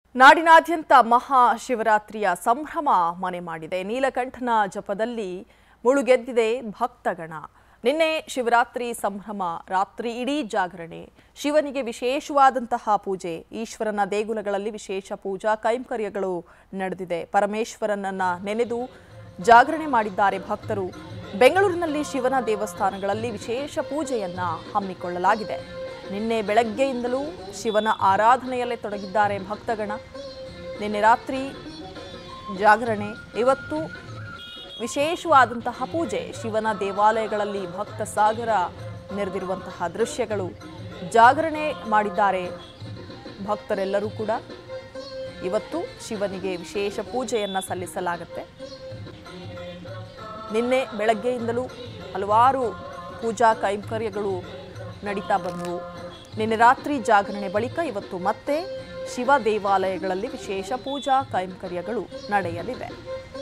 ನಾಡಿನಾದ್ಯಂತ ಮಹಾಶಿವರಾತ್ರಿಯ ಸಂಭ್ರಮ ಮನೆ ಮಾಡಿದೆ ನೀಲಕಂಠನ ಜಪದಲ್ಲಿ ಮುಳುಗೆದ್ದಿದೆ ಭಕ್ತಗಣ ನಿನ್ನೆ ಶಿವರಾತ್ರಿ ಸಂಭ್ರಮ ರಾತ್ರಿ ಇಡೀ ಜಾಗರಣೆ ಶಿವನಿಗೆ ವಿಶೇಷವಾದಂತಹ ಪೂಜೆ ಈಶ್ವರನ ದೇಗುಲಗಳಲ್ಲಿ ವಿಶೇಷ ಪೂಜಾ ಕೈಂಕರ್ಯಗಳು ನಡೆದಿದೆ ಪರಮೇಶ್ವರನನ್ನ ನೆನೆದು ಜಾಗರಣೆ ಮಾಡಿದ್ದಾರೆ ಭಕ್ತರು ಬೆಂಗಳೂರಿನಲ್ಲಿ ಶಿವನ ದೇವಸ್ಥಾನಗಳಲ್ಲಿ ವಿಶೇಷ ಪೂಜೆಯನ್ನ ಹಮ್ಮಿಕೊಳ್ಳಲಾಗಿದೆ ನಿನ್ನೆ ಬೆಳಗ್ಗೆಯಿಂದಲೂ ಶಿವನ ಆರಾಧನೆಯಲ್ಲೇ ತೊಡಗಿದ್ದಾರೆ ಭಕ್ತಗಣ ನಿನ್ನೆ ರಾತ್ರಿ ಜಾಗರಣೆ ಇವತ್ತು ವಿಶೇಷವಾದಂತಹ ಪೂಜೆ ಶಿವನ ದೇವಾಲಯಗಳಲ್ಲಿ ಭಕ್ತ ಸಾಗರ ನೆರೆದಿರುವಂತಹ ದೃಶ್ಯಗಳು ಜಾಗರಣೆ ಮಾಡಿದ್ದಾರೆ ಭಕ್ತರೆಲ್ಲರೂ ಕೂಡ ಇವತ್ತು ಶಿವನಿಗೆ ವಿಶೇಷ ಪೂಜೆಯನ್ನು ಸಲ್ಲಿಸಲಾಗುತ್ತೆ ನಿನ್ನೆ ಬೆಳಗ್ಗೆಯಿಂದಲೂ ಹಲವಾರು ಪೂಜಾ ಕೈಂಕರ್ಯಗಳು ನಡೀತಾ ಬಂದವು ನಿನ್ನೆ ರಾತ್ರಿ ಜಾಗರಣೆ ಬಳಿಕ ಇವತ್ತು ಮತ್ತೆ ಶಿವ ದೇವಾಲಯಗಳಲ್ಲಿ ವಿಶೇಷ ಪೂಜಾ ಕೈಂಕರ್ಯಗಳು ನಡೆಯಲಿವೆ